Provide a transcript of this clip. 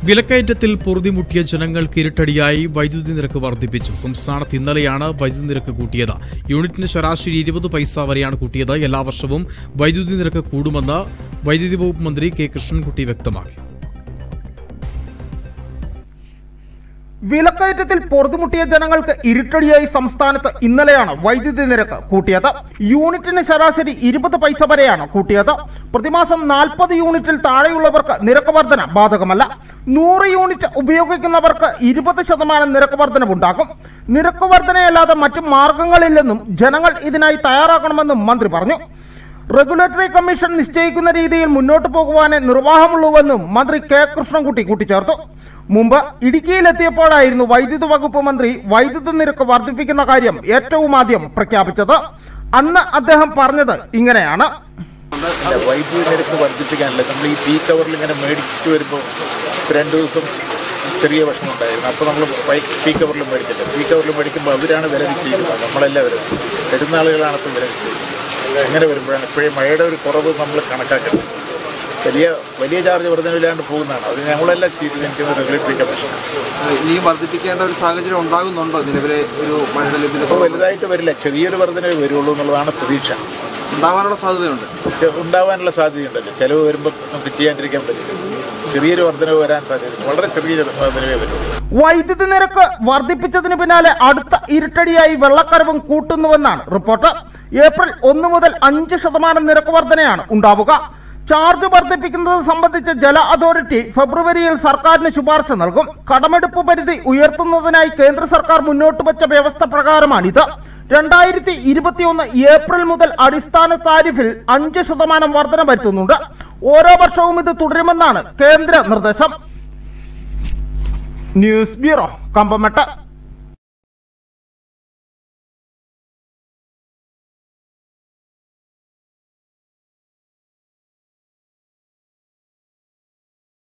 വിലക്കയറ്റത്തിൽ പൊറുതിമുട്ടിയ ജനങ്ങൾക്ക് ഇരട്ടടിയായി വൈദ്യുതി നിരക്ക് വർദ്ധിപ്പിച്ചു സംസ്ഥാനത്ത് ഇന്നലെയാണ് വൈദ്യുതി നിരക്ക് കൂട്ടിയത് യൂണിറ്റിന് ശരാശരി ഇരുപത് പൈസ വരെയാണ് കൂട്ടിയത് എല്ലാ വർഷവും വൈദ്യുതി നിരക്ക് കൂടുമെന്ന് വൈദ്യുതി വകുപ്പ് മന്ത്രി കെ കൃഷ്ണൻകുട്ടി വ്യക്തമാക്കി വിലക്കയറ്റത്തിൽ പൊറുതുമുട്ടിയ ജനങ്ങൾക്ക് ഇരുട്ടടിയായി സംസ്ഥാനത്ത് ഇന്നലെയാണ് വൈദ്യുതി നിരക്ക് കൂട്ടിയത് യൂണിറ്റിന് ശരാശരി ഇരുപത് പൈസ വരെയാണ് കൂട്ടിയത് പ്രതിമാസം നാൽപ്പത് യൂണിറ്റിൽ താഴെയുള്ളവർക്ക് നിരക്ക് വർധന ബാധകമല്ല നൂറ് യൂണിറ്റ് ഉപയോഗിക്കുന്നവർക്ക് ഇരുപത് ശതമാനം നിരക്ക് വർധനവുണ്ടാകും നിരക്ക് വർധനയല്ലാതെ മറ്റു മാർഗങ്ങളില്ലെന്നും ജനങ്ങൾ ഇതിനായി തയ്യാറാക്കണമെന്നും മന്ത്രി പറഞ്ഞു റെഗുലേറ്ററി കമ്മീഷൻ നിശ്ചയിക്കുന്ന രീതിയിൽ മുന്നോട്ട് പോകുവാനേ നിർവാഹമുള്ളൂവെന്നും മന്ത്രി കെ കൃഷ്ണൻകുട്ടി കൂട്ടിച്ചേർത്തു മുമ്പ് ഇടുക്കിയിലെത്തിയപ്പോഴായിരുന്നു വൈദ്യുതി വകുപ്പ് മന്ത്രി വൈദ്യുതി നിരക്ക് വർദ്ധിപ്പിക്കുന്ന കാര്യം ഏറ്റവും ആദ്യം പ്രഖ്യാപിച്ചത് അന്ന് അദ്ദേഹം പറഞ്ഞത് ഇങ്ങനെയാണ് ഇല്ല, വൈദ്യുതി നിരക്ക് വർദ്ധിപ്പിക്കാനല്ല നമ്മൾ ഈ പീക്ക് അവറിൽ ഇങ്ങനെ മേടിച്ചു വരുമ്പോൾ രണ്ട് ദിവസം ചെറിയ പ്രശ്നം ഉണ്ടായിരുന്നു അപ്പോൾ നമ്മൾ പീക്ക് അവറിൽ മേടിച്ചില്ല പീക്ക് അവറിൽ മേടിക്കുമ്പോൾ അവരാണ് വില നിശ്ചയിക്കുന്നത് നമ്മളല്ല വില നിശ്ചയിക്കുന്നത്. പെരുന്നാളുകളാണ് ഇപ്പോൾ വില നിശ്ചയിക്കുന്നത് അങ്ങനെ വരുമ്പോഴാണ് ഇപ്പോഴേ മഴയുടെ ഒരു കുറവ് നമ്മൾ കണക്കാക്കുന്നത് വലിയ വലിയ ചാർജ് വർധനവില്ലാണ്ട് പോകുന്നതാണ് അത് ഞങ്ങളെല്ലാം തീരുമാനിക്കുന്ന റെഗുലേറ്ററി കമ്മീഷൻ ഇനിയും വർദ്ധിപ്പിക്കേണ്ട ഒരു സാഹചര്യം ഉണ്ടാകുന്നുണ്ടോ നിലവിലെ ഒരു മഴയുടെ ഇപ്പോൾ ലഭ്യത വലുതായിട്ട് വരില്ല ചെറിയൊരു വർധനവേ വരുള്ളൂ എന്നുള്ളതാണ് പ്രതീക്ഷ ഉണ്ടാവാനുള്ള സാധ്യതയുണ്ട് ചെ- ഉണ്ടാവാനുള്ള സാധ്യതയുണ്ടല്ലോ ചിലവ് വരുമ്പോൾ നമുക്ക് ചെയ്യാണ്ടിരിക്കാൻ പറ്റില്ല ചെറിയൊരു വർധനവ് വരാൻ സാധ്യതയുണ്ട് വളരെ ചെറിയ വർധനവേ വരുള്ളൂ വൈദ്യുതി നിരക്ക് വർദ്ധിപ്പിച്ചതിന് പിന്നാലെ അടുത്ത ഇരുട്ടടിയായി വെള്ളക്കരവും കൂട്ടുന്നുവെന്നാണ് റിപ്പോർട്ട് ഏപ്രിൽ ഒന്ന് മുതൽ അഞ്ച് ശതമാനം നിരക്ക് വർധനയാണ് ഉണ്ടാവുക ചാർജ് വർദ്ധിപ്പിക്കുന്നത് സംബന്ധിച്ച് ജല അതോറിറ്റി ഫെബ്രുവരിയിൽ സർക്കാരിന് ശുപാർശ നൽകും കടമെടുപ്പ് പരിധി ഉയർത്തുന്നതിനായി കേന്ദ്ര സർക്കാർ മുന്നോട്ട് വെച്ച വ്യവസ്ഥ പ്രകാരമാണിത് രണ്ടായിരത്തി ഇരുപത്തിയൊന്ന് ഏപ്രിൽ മുതൽ അടിസ്ഥാന താരിഫിൽ അഞ്ച് ശതമാനം വർധന വരുത്തുന്നുണ്ട് ഓരോ വർഷവും ഇത് തുടരുമെന്നാണ് കേന്ദ്ര നിർദ്ദേശം ന്യൂസ് ബ്യൂറോ കമ്പമെട്ട്